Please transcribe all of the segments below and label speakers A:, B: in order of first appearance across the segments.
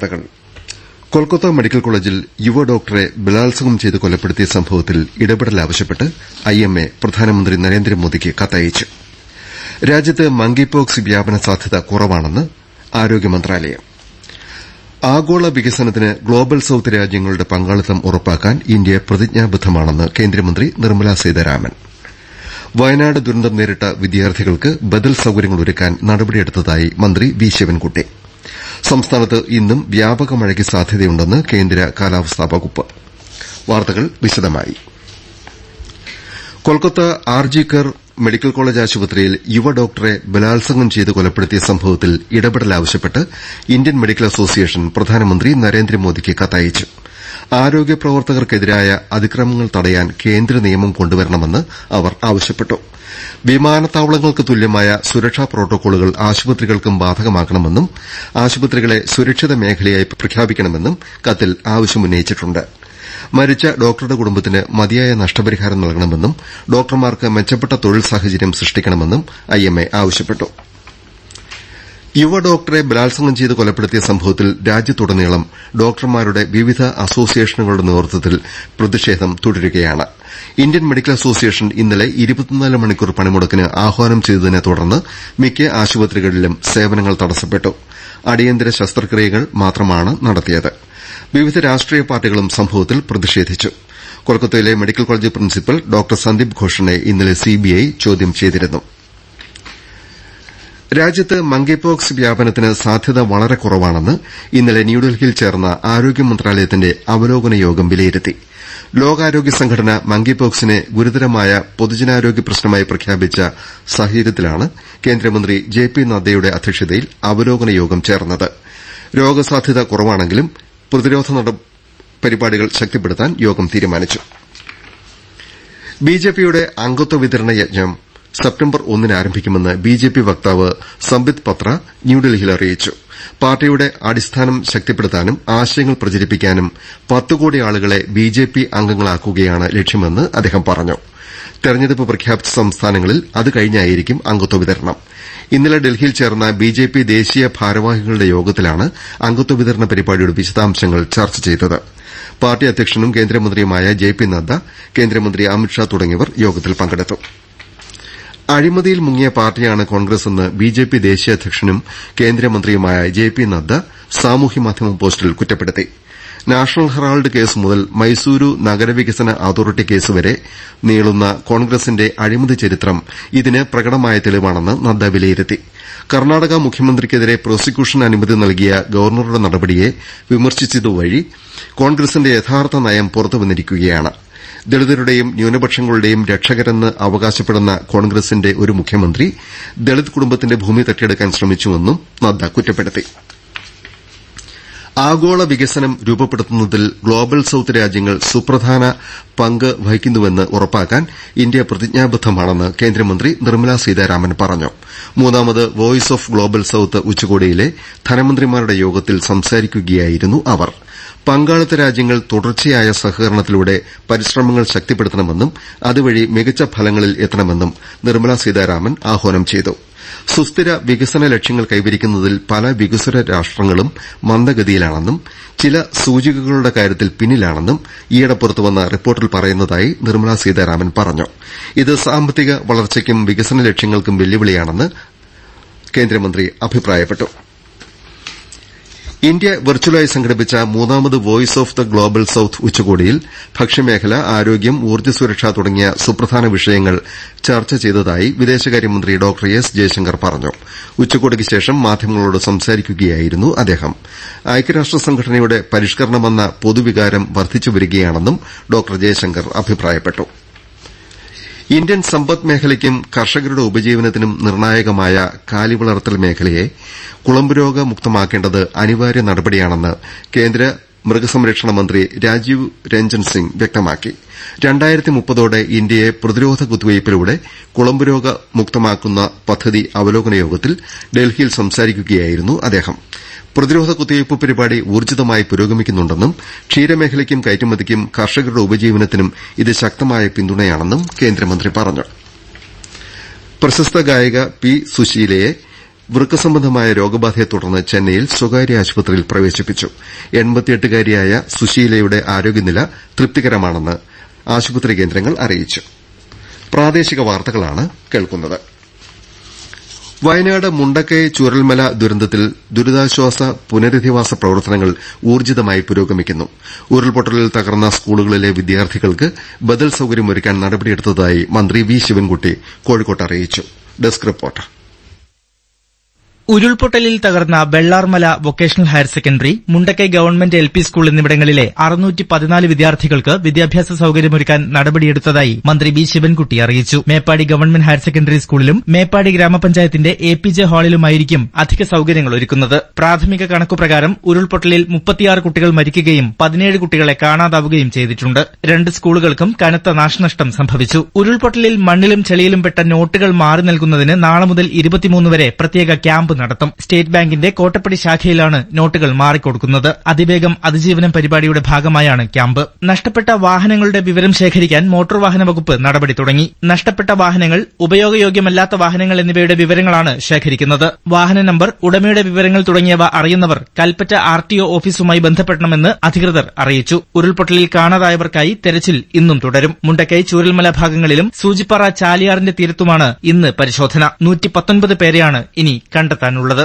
A: വാർത്തകൾ കൊൽക്കത്ത മെഡിക്കൽ കോളേജിൽ യുവ ഡോക്ടറെ ബലാത്സംഗം ചെയ്ത് കൊലപ്പെടുത്തിയ സംഭവത്തിൽ ഇടപെടൽ ആവശ്യപ്പെട്ട് ഐഎംഎ പ്രധാനമന്ത്രി നരേന്ദ്രമോദിക്ക് കത്തയച്ചു രാജ്യത്ത് മങ്കിപോക്സ് വ്യാപന സാധ്യത കുറവാണെന്ന് ആരോഗ്യമന്ത്രാലയം ആഗോള വികസനത്തിന് ഗ്ലോബൽ സൌത്ത് രാജ്യങ്ങളുടെ പങ്കാളിത്തം ഉറപ്പാക്കാൻ ഇന്ത്യ പ്രതിജ്ഞാബദ്ധമാണെന്ന് കേന്ദ്രമന്ത്രി നിർമ്മലാ സീതാരാമൻ വയനാട് ദുരന്തം നേരിട്ട വിദ്യാർത്ഥികൾക്ക് ബദൽ സൌകര്യങ്ങൾ ഒരുക്കാൻ നടപടിയെടുത്തതായി മന്ത്രി വി ശിവൻകുട്ടി സംസ്ഥാനത്ത് ഇന്നും വ്യാപക മഴയ്ക്ക് സാധ്യതയുണ്ടെന്ന് കേന്ദ്ര കാലാവസ്ഥാ വകുപ്പ് വാർത്തകൾ വിശദമായി കൊൽക്കത്ത ആർജിക്കർ മെഡിക്കൽ കോളേജ് ആശുപത്രിയിൽ യുവ ഡോക്ടറെ ബലാത്സംഗം ചെയ്ത് കൊലപ്പെടുത്തിയ സംഭവത്തിൽ ഇടപെടൽ ആവശ്യപ്പെട്ട് ഇന്ത്യൻ മെഡിക്കൽ അസോസിയേഷൻ പ്രധാനമന്ത്രി നരേന്ദ്രമോദിക്ക് കത്തയച്ചു ആരോഗ്യ പ്രവർത്തകർക്കെതിരായ അതിക്രമങ്ങൾ തടയാൻ കേന്ദ്ര നിയമം കൊണ്ടുവരണമെന്ന് അവർ ആവശ്യപ്പെട്ടു വിമാനത്താവളങ്ങൾക്ക് തുല്യമായ സുരക്ഷാ പ്രോട്ടോക്കോളുകൾ ആശുപത്രികൾക്കും ബാധകമാക്കണമെന്നും ആശുപത്രികളെ സുരക്ഷിത മേഖലയായി പ്രഖ്യാപിക്കണമെന്നും കത്തിൽ ആവശ്യമുന്നയിച്ചിട്ടുണ്ട് മരിച്ച ഡോക്ടറുടെ കുടുംബത്തിന് മതിയായ നഷ്ടപരിഹാരം നൽകണമെന്നും ഡോക്ടർമാർക്ക് മെച്ചപ്പെട്ട തൊഴിൽ സാഹചര്യം സൃഷ്ടിക്കണമെന്നും ഐഎംഎ ആവശ്യപ്പെട്ടു യുവ ഡോക്ടറെ ബലാത്സംഗം ചെയ്ത് കൊലപ്പെടുത്തിയ സംഭവത്തിൽ രാജ്യത്തുടനീളം ഡോക്ടർമാരുടെ വിവിധ അസോസിയേഷനുകളുടെ നേതൃത്വത്തിൽ പ്രതിഷേധം തുടരുകയാണ് ഇന്ത്യൻ മെഡിക്കൽ അസോസിയേഷൻ ഇന്നലെ മണിക്കൂർ പണിമുടക്കിന് ആഹ്വാനം ചെയ്തതിനെ തുടർന്ന് മിക്ക ആശുപത്രികളിലും സേവനങ്ങൾ തടസ്സപ്പെട്ടു അടിയന്തര ശസ്ത്രക്രിയകൾ മാത്രമാണ് നടത്തിയത് വിവിധ രാഷ്ട്രീയ പാർട്ടികളും സംഭവത്തിൽ പ്രതിഷേധിച്ചു കൊൽക്കത്തയിലെ medical college principal doctor Sandeep ഘോഷിനെ ഇന്നലെ സിബിഐ ചോദ്യം ചെയ്തിരുന്നു രാജ്യത്ത് മങ്കിപോക്സ് വ്യാപനത്തിന് സാധ്യത വളരെ കുറവാണെന്ന് ഇന്നലെ ന്യൂഡൽഹിയിൽ ചേർന്ന ആരോഗ്യ മന്ത്രാലയത്തിന്റെ അവലോകന യോഗം വിലയിരുത്തി ലോകാരോഗ്യ സംഘടന മങ്കിപോക്സിനെ ഗുരുതരമായ പൊതുജനാരോഗ്യ പ്രശ്നമായി പ്രഖ്യാപിച്ച സാഹചര്യത്തിലാണ് കേന്ദ്രമന്ത്രി ജെ പി നദ്ദയുടെ അധ്യക്ഷതയിൽ അവലോകന യോഗം ചേർന്നത് രോഗസാധ്യത കുറവാണെങ്കിലും പ്രതിരോധ പരിപാടികൾ ശക്തിപ്പെടുത്താൻ യോഗം തീരുമാനിച്ചു ബിജെപിയുടെ അംഗത്വ വിതരണ യജ്ഞം സെപ്റ്റംബർ ഒന്നിന് ആരംഭിക്കുമെന്ന് ബിജെപി വക്താവ് സംബിത് പത്ര ന്യൂഡൽഹിയിൽ അറിയിച്ചു പാർട്ടിയുടെ അടിസ്ഥാനം ശക്തിപ്പെടുത്താനും ആശയങ്ങൾ പ്രചരിപ്പിക്കാനും പത്ത് കോടി ആളുകളെ ബിജെപി അംഗങ്ങളാക്കുകയാണ് ലക്ഷ്യമെന്ന് അദ്ദേഹം പറഞ്ഞു തെരഞ്ഞെടുപ്പ് പ്രഖ്യാപിച്ച സംസ്ഥാനങ്ങളിൽ അത് കഴിഞ്ഞായിരിക്കും അംഗത്വ വിതരണം ഇന്നലെ ഡൽഹിയിൽ ചേർന്ന ബിജെപി ദേശീയ ഭാരവാഹികളുടെ യോഗത്തിലാണ് അംഗത്വ വിതരണ പരിപാടിയുടെ വിശദാംശങ്ങൾ ചർച്ച ചെയ്തത് പാർട്ടി അധ്യക്ഷനും കേന്ദ്രമന്ത്രിയുമായ ജെ പി നദ്ദ കേന്ദ്രമന്ത്രി അമിത്ഷാ തുടങ്ങിയവർ യോഗത്തിൽ പങ്കെടുത്തു അഴിമതിയിൽ മുങ്ങിയ പാർട്ടിയാണ് കോൺഗ്രസെന്ന് ബിജെപി ദേശീയ അധ്യക്ഷനും കേന്ദ്രമന്ത്രിയുമായ ജെ പി നദ്ദ സാമൂഹ്യമാധ്യമ പോസ്റ്റിൽ കുറ്റപ്പെടുത്തി നാഷണൽ ഹെറാൾഡ് കേസ് മുതൽ മൈസൂരു നഗരവികസന അതോറിറ്റി കേസ് വരെ നീളുന്ന കോൺഗ്രസിന്റെ അഴിമതി ചരിത്രം ഇതിന് പ്രകടമായ തെളിവാണെന്ന് നദ്ദ വിലയിരുത്തി കർണാടക മുഖ്യമന്ത്രിക്കെതിരെ പ്രോസിക്യൂഷൻ അനുമതി നൽകിയ ഗവർണറുടെ നടപടിയെ വിമർശിച്ചതുവഴി കോൺഗ്രസിന്റെ യഥാർത്ഥ നയം പുറത്തുവന്നിരിക്കുകയാണ് ദളിതരുടെയും ന്യൂനപക്ഷങ്ങളുടെയും രക്ഷകരെന്ന് അവകാശപ്പെടുന്ന കോൺഗ്രസിന്റെ ഒരു മുഖ്യമന്ത്രി ദളിത് കുടുംബത്തിന്റെ ഭൂമി തട്ടിയെടുക്കാൻ ശ്രമിച്ചുവെന്നും നദ്ദ കുറ്റപ്പെടുത്തി ആഗോള വികസനം രൂപപ്പെടുത്തുന്നതിൽ ഗ്ലോബൽ സൌത്ത് രാജ്യങ്ങൾ സുപ്രധാന പങ്ക് വഹിക്കുന്നുവെന്ന് ഉറപ്പാക്കാൻ ഇന്ത്യ പ്രതിജ്ഞാബദ്ധമാണെന്ന് കേന്ദ്രമന്ത്രി നിർമ്മലാ സീതാരാമൻ പറഞ്ഞു മൂന്നാമത് വോയിസ് ഓഫ് ഗ്ലോബൽ സൌത്ത് ഉച്ചകോടിയിലെ ധനമന്ത്രിമാരുടെ യോഗത്തിൽ സംസാരിക്കുകയായിരുന്നു അവർ പങ്കാളിത്ത രാജ്യങ്ങൾ തുടർച്ചയായ സഹകരണത്തിലൂടെ പരിശ്രമങ്ങൾ ശക്തിപ്പെടുത്തണമെന്നും അതുവഴി മികച്ച ഫലങ്ങളിൽ എത്തണമെന്നും നിർമ്മലാ സീതാരാമൻ ആഹ്വാനം ചെയ്തു സുസ്ഥിര വികസന ലക്ഷ്യങ്ങൾ കൈവരിക്കുന്നതിൽ പല വികസ്വര രാഷ്ട്രങ്ങളും മന്ദഗതിയിലാണെന്നും ചില സൂചികകളുടെ കാര്യത്തിൽ പിന്നിലാണെന്നും ഈയിടെ പുറത്തുവന്ന റിപ്പോർട്ടിൽ പറയുന്നതായി നിർമ്മലാ സീതാരാമൻ പറഞ്ഞു ഇത് സാമ്പത്തിക വളർച്ചയ്ക്കും വികസന ലക്ഷ്യങ്ങൾക്കും വെല്ലുവിളിയാണെന്ന് കേന്ദ്രമന്ത്രി അഭിപ്രായപ്പെട്ടു ഇന്ത്യ വെർച്വലായി സംഘടിപ്പിച്ച മൂന്നാമത് voice of the global south ഉച്ചകോടിയിൽ ഭക്ഷ്യമേഖല ആരോഗ്യം ഊർജ്ജ സുരക്ഷ തുടങ്ങിയ സുപ്രധാന വിഷയങ്ങൾ ചർച്ച ചെയ്തതായി വിദേശകാര്യമന്ത്രി ഡോക്ടർ എസ് ജയശങ്കർ പറഞ്ഞു ഉച്ചകോടിക്ക് ശേഷം മാധ്യമങ്ങളോട് സംസാരിക്കുകയായിരുന്നു അദ്ദേഹം ഐക്യരാഷ്ട്ര സംഘടനയുടെ പരിഷ്കരണമെന്ന പൊതുവികാരം വർദ്ധിച്ചുവരികയാണെന്നും ഡോക്ടർ ജയശങ്കർ അഭിപ്രായപ്പെട്ടു ഇന്ത്യൻ സമ്പദ് മേഖലയ്ക്കും കർഷകരുടെ ഉപജീവനത്തിനും നിർണായകമായ കാലിവളർത്തൽ മേഖലയെ കുളമ്പുരോഗ മുക്തമാക്കേണ്ടത് അനിവാര്യ നടപടിയാണെന്ന് കേന്ദ്ര മൃഗസംരക്ഷണ മന്ത്രി രാജീവ് രഞ്ജൻ സിംഗ് വ്യക്തമാക്കി ോടെ ഇന്ത്യയെ പ്രതിരോധ കുത്തിവയ്പിലൂടെ കുളമ്പുരോഗ മുക്തമാക്കുന്ന പദ്ധതി അവലോകന യോഗത്തിൽ ഡൽഹിയിൽ സംസാരിക്കുകയായിരുന്നു അദ്ദേഹം പ്രതിരോധ കുത്തിവയ്പ് പരിപാടി ഊർജ്ജിതമായി പുരോഗമിക്കുന്നുണ്ടെന്നും ക്ഷീരമേഖലയ്ക്കും കയറ്റുമതിക്കും കർഷകരുടെ ഉപജീവനത്തിനും ഇത് ശക്തമായ പിന്തുണയാണെന്നും കേന്ദ്രമന്ത്രി പറഞ്ഞു പ്രശസ്ത ഗായിക പി സുശീലയെ വൃക്ക സംബന്ധമായ രോഗബാധയെ തുടർന്ന് ചെന്നൈയിൽ സ്വകാര്യ ആശുപത്രിയിൽ പ്രവേശിപ്പിച്ചു എൺപത്തിയെട്ടുകാരിയായ സുശീലയുടെ ആരോഗ്യനില തൃപ്തികരമാണെന്ന് ആശുപത്രി കേന്ദ്രങ്ങൾ അറിയിച്ചു പ്രാദേശിക വാർത്തകളാണ് കേൾക്കുന്നത് വയനാട് മുണ്ടക്കൈ ചൂരൽമല ദുരന്തത്തിൽ ദുരിതാശ്വാസ പുനരധിവാസ പ്രവർത്തനങ്ങൾ ഊർജ്ജിതമായി പുരോഗമിക്കുന്നു ഉരുൾപൊട്ടലിൽ തകർന്ന സ്കൂളുകളിലെ വിദ്യാർത്ഥികൾക്ക് ബദൽ സൌകര്യമൊരുക്കാൻ നടപടിയെടുത്തതായി മന്ത്രി വി ശിവൻകുട്ടി കോഴിക്കോട്ട് അറിയിച്ചു ഡെസ്ക് റിപ്പോർട്ട്
B: ഉരുൾപൊട്ടലിൽ തകർന്ന Vellarmala vocational higher secondary Mundakkai government L P school എന്നിവിടങ്ങളിലെ അറുന്നൂറ്റി പതിനാല് വിദ്യാർത്ഥികൾക്ക് വിദ്യാഭ്യാസ സൌകര്യമൊരുക്കാൻ നടപടിയെടുത്തതായി മന്ത്രി വി ശിവൻകുട്ടി അറിയിച്ചു മേപ്പാടി ഗവൺമെന്റ് ഹയർ സെക്കൻഡറി സ്കൂളിലും മേപ്പാടി ഗ്രാമപഞ്ചായത്തിന്റെ എ പി ജെ ഹാളിലുമായിരിക്കും അധിക സൌകര്യങ്ങൾ ഒരുക്കുന്നത് പ്രാഥമിക കണക്കുപ്രകാരം ഉരുൾപൊട്ടലിൽ മുപ്പത്തിയാറ് കുട്ടികൾ മരിക്കുകയും പതിനേഴ് കുട്ടികളെ കാണാതാവുകയും ചെയ്തിട്ടുണ്ട് രണ്ട് സ്കൂളുകൾക്കും കനത്ത നാശനഷ്ടം സംഭവിച്ചു ഉരുൾപൊട്ടലിൽ മണ്ണിലും ചെളിയിലും പെട്ട നോട്ടുകൾ മാറി നൽകുന്നതിന് നാളെ മുതൽ ഇരുപത്തിമൂന്ന് വരെ പ്രത്യേക ക്യാമ്പ് നടത്തും സ്റ്റേറ്റ് ബാങ്കിന്റെ കോട്ടപ്പടി ശാഖയിലാണ് നോട്ടുകൾ മാറിക്കൊടുക്കുന്നത് അതിവേഗം അതിജീവനം പരിപാടിയുടെ ഭാഗമായാണ് ക്യാമ്പ് നഷ്ടപ്പെട്ട വാഹനങ്ങളുടെ വിവരം ശേഖരിക്കാൻ മോട്ടോർ വാഹന വകുപ്പ് നടപടി തുടങ്ങി നഷ്ടപ്പെട്ട വാഹനങ്ങൾ ഉപയോഗയോഗ്യമല്ലാത്ത വാഹനങ്ങൾ എന്നിവയുടെ വിവരങ്ങളാണ് ശേഖരിക്കുന്നത് വാഹന നമ്പർ ഉടമയുടെ വിവരങ്ങൾ തുടങ്ങിയവ അറിയുന്നവർ കൽപ്പറ്റ ആർ ടി ഒ ഓഫീസുമായി ബന്ധപ്പെടണമെന്ന് അധികൃതർ അറിയിച്ചു ഉരുൾപൊട്ടലിൽ കാണാതായവർക്കായി തെരച്ചിൽ ഇന്നും തുടരും മുണ്ടക്കൈ ചൂരൽമല ഭാഗങ്ങളിലും സൂചിപ്പാറ ചാലിയാറിന്റെ തീരത്തുമാണ് ഇന്ന് പരിശോധന നൂറ്റി പേരെയാണ് ഇനി കണ്ടെത്താനുള്ളത്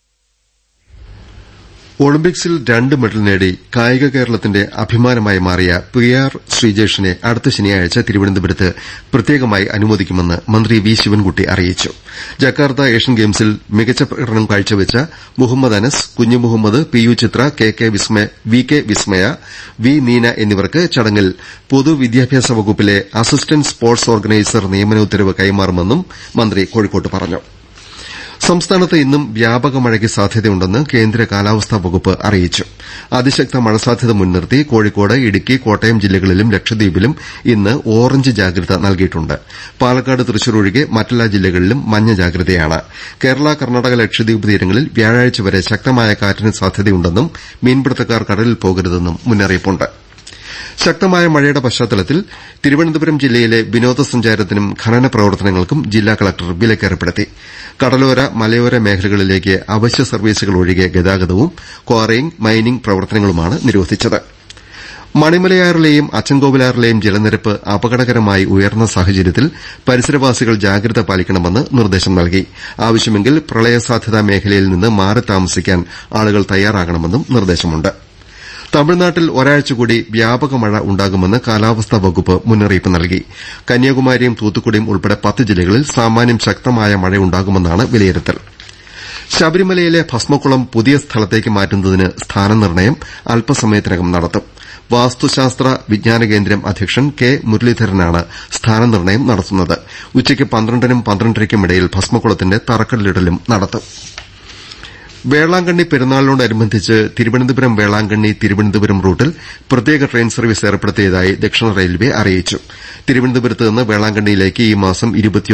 A: ഒളിമ്പിക്സിൽ രണ്ട് മെഡൽ നേടി കായിക കേരളത്തിന്റെ അഭിമാനമായി മാറിയ പി ആർ ശ്രീജേഷിനെ അടുത്ത ശനിയാഴ്ച തിരുവനന്തപുരത്ത് പ്രത്യേകമായി അനുമോദിക്കുമെന്ന് മന്ത്രി വി ശിവൻകുട്ടി അറിയിച്ചു ജക്കാർത്ത ഏഷ്യൻ ഗെയിംസിൽ മികച്ച പ്രകടനം കാഴ്ചവെച്ച Muhammad Anas Kunju Muhammad P U Chitra K K V K Vismaya V Neena എന്നിവർക്ക് ചടങ്ങിൽ പൊതുവിദ്യാഭ്യാസ വകുപ്പിലെ അസിസ്റ്റന്റ് സ്പോർട്സ് ഓർഗനൈസർ നിയമന ഉത്തരവ് കൈമാറുമെന്നും മന്ത്രി കോഴിക്കോട്ട് പറഞ്ഞു സംസ്ഥാനത്ത് ഇന്നും വ്യാപക മഴയ്ക്ക് സാധ്യതയുണ്ടെന്ന് കേന്ദ്ര കാലാവസ്ഥാ വകുപ്പ് അറിയിച്ചു അതിശക്ത മഴ സാധ്യത മുൻനിർത്തി കോഴിക്കോട് ഇടുക്കി കോട്ടയം ജില്ലകളിലും ലക്ഷദ്വീപിലും ഇന്ന് ഓറഞ്ച് ജാഗ്രത നൽകിയിട്ടുണ്ട് പാലക്കാട് തൃശൂർ ഒഴികെ മറ്റെല്ലാ ജില്ലകളിലും മഞ്ഞ ജാഗ്രതയാണ് കേരള കർണാടക ലക്ഷദ്വീപ് തീരങ്ങളിൽ വ്യാഴാഴ്ച വരെ ശക്തമായ കാറ്റിന് സാധ്യതയുണ്ടെന്നും മീൻപിടുത്തക്കാർ കടലിൽ പോകരുതെന്നും മുന്നറിയിപ്പുണ്ട് ശക്തമായ മഴയുടെ പശ്ചാത്തലത്തിൽ തിരുവനന്തപുരം ജില്ലയിലെ വിനോദസഞ്ചാരത്തിനും ഖനന പ്രവർത്തനങ്ങൾക്കും ജില്ലാ കളക്ടർ വിലക്കേർപ്പെടുത്തി കടലോര മലയോര മേഖലകളിലേക്ക് അവശ്യ സർവീസുകൾ ഒഴികെ ഗതാഗതവും ക്വാറിയിംഗ് മൈനിംഗ് പ്രവർത്തനങ്ങളുമാണ് നിരോധിച്ചത് മണിമലയാറിലെയും അച്ചൻകോവിലാറിലെയും ജലനിരപ്പ് അപകടകരമായി ഉയർന്ന സാഹചര്യത്തിൽ പരിസരവാസികൾ ജാഗ്രത പാലിക്കണമെന്ന് നിർദ്ദേശം നൽകി ആവശ്യമെങ്കിൽ പ്രളയസാധ്യതാ മേഖലയിൽ നിന്ന് മാറി താമസിക്കാൻ ആളുകൾ തയ്യാറാകണമെന്നും നിർദ്ദേശമുണ്ട് തമിഴ്നാട്ടിൽ ഒരാഴ്ച കൂടി വ്യാപക മഴ ഉണ്ടാകുമെന്ന് കാലാവസ്ഥാ വകുപ്പ് മുന്നറിയിപ്പ് നൽകി കന്യാകുമാരിയും തൂത്തുക്കുടിയും ഉൾപ്പെടെ പത്ത് ജില്ലകളിൽ സാമാന്യം ശക്തമായ മഴയുണ്ടാകുമെന്നാണ് വിലയിരുത്തൽ ശബരിമലയിലെ ഭസ്മക്കുളം പുതിയ സ്ഥലത്തേക്ക് മാറ്റുന്നതിന് സ്ഥാനനിർണയം അല്പസമയത്തിനകം നടത്തും വാസ്തുശാസ്ത്ര വിജ്ഞാന കേന്ദ്രം അധ്യക്ഷൻ കെ മുരളീധരനാണ് സ്ഥാനനിർണയം നടത്തുന്നത് ഉച്ചയ്ക്ക് പന്ത്രണ്ടിനും പന്ത്രണ്ടരയ്ക്കുമിടയിൽ ഭസ്മക്കുളത്തിന്റെ തറക്കല്ലിടലും നടത്തും വേളാങ്കണ്ണി പെരുന്നാളിനോടനുബന്ധിച്ച് തിരുവനന്തപുരം വേളാങ്കണ്ണി തിരുവനന്തപുരം റൂട്ടിൽ പ്രത്യേക ട്രെയിൻ സർവീസ് ഏർപ്പെടുത്തിയതായി ദക്ഷിണ റെയിൽവെ അറിയിച്ചു തിരുവനന്തപുരത്ത് നിന്ന് വേളാങ്കണ്ണിയിലേക്ക് ഈ മാസം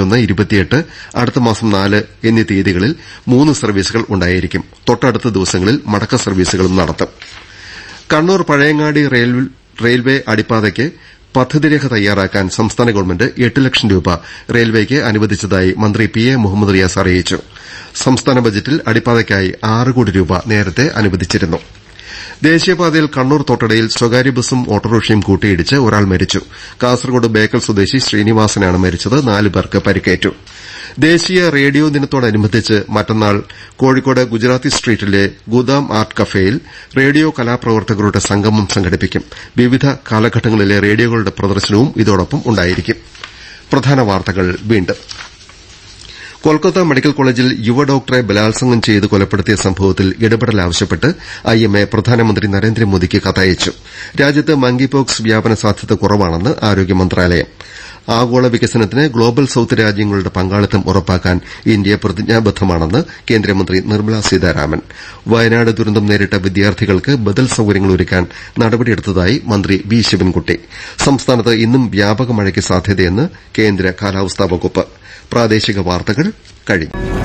A: അടുത്ത മാസം നാല് എന്നീ തീയതികളിൽ മൂന്ന് സർവീസുകൾ ഉണ്ടായിരിക്കും തൊട്ടടുത്ത ദിവസങ്ങളിൽ മടക്ക സർവീസുകളും നടത്തും കണ്ണൂർ പഴയങ്ങാടി റെയിൽവേ അടിപ്പാതയ്ക്ക് പദ്ധതിരേഖ തയ്യാറാക്കാൻ സംസ്ഥാന ഗവൺമെന്റ് എട്ട് ലക്ഷം രൂപ റെയിൽവേക്ക് അനുവദിച്ചതായി മന്ത്രി പി എ മുഹമ്മദ് റിയാസ് അറിയിച്ചു സംസ്ഥാന ബജറ്റിൽ അടിപ്പാതയ്ക്കായി ആറ് കോടി രൂപ നേരത്തെ അനുവദിച്ചിരുന്നു ദേശീയപാതയിൽ കണ്ണൂർ തോട്ടടയിൽ സ്വകാര്യ ബസും ഓട്ടോറിക്ഷയും കൂട്ടിയിടിച്ച് ഒരാൾ മരിച്ചു കാസർകോട് ബേക്കൽ സ്വദേശി ശ്രീനിവാസനാണ് മരിച്ചത് നാല് പേർക്ക് പരിക്കേറ്റു ദേശീയ റേഡിയോ ദിനത്തോടനുബന്ധിച്ച് മറ്റന്നാൾ കോഴിക്കോട് ഗുജറാത്തി സ്ട്രീറ്റിലെ ഗുദാം ആർട്ട് കഫേയിൽ റേഡിയോ കലാപ്രവർത്തകരുടെ സംഗമം സംഘടിപ്പിക്കും വിവിധ കാലഘട്ടങ്ങളിലെ റേഡിയോകളുടെ പ്രദർശനവും ഇതോടൊപ്പം ഉണ്ടായിരിക്കും കൊൽക്കത്ത മെഡിക്കൽ കോളേജിൽ യുവ ഡോക്ടറെ ബലാത്സംഗം ചെയ്ത് കൊലപ്പെടുത്തിയ സംഭവത്തിൽ ഇടപെടൽ ആവശ്യപ്പെട്ട് ഐഎംഎ പ്രധാനമന്ത്രി നരേന്ദ്രമോദിക്ക് കത്തയച്ചു രാജ്യത്ത് മങ്കിപോക്സ് വ്യാപന സാധ്യത കുറവാണെന്ന് ആരോഗ്യ മന്ത്രാലയം ആഗോള വികസനത്തിന് ഗ്ലോബൽ സൌത്ത് രാജ്യങ്ങളുടെ പങ്കാളിത്തം ഉറപ്പാക്കാൻ ഇന്ത്യ പ്രതിജ്ഞാബദ്ധമാണെന്ന് കേന്ദ്രമന്ത്രി നിർമ്മല സീതാരാമൻ വയനാട് ദുരന്തം നേരിട്ട വിദ്യാർത്ഥികൾക്ക് ബദൽ സൌകര്യങ്ങൾ ഒരുക്കാൻ നടപടിയെടുത്തതായി മന്ത്രി വി ശിവൻകുട്ടി സംസ്ഥാനത്ത് ഇന്നും വ്യാപക മഴയ്ക്ക് സാധ്യതയെന്ന് കേന്ദ്ര കാലാവസ്ഥാ വകുപ്പ് പ്രാദേശിക വാർത്തകൾ കഴിഞ്ഞു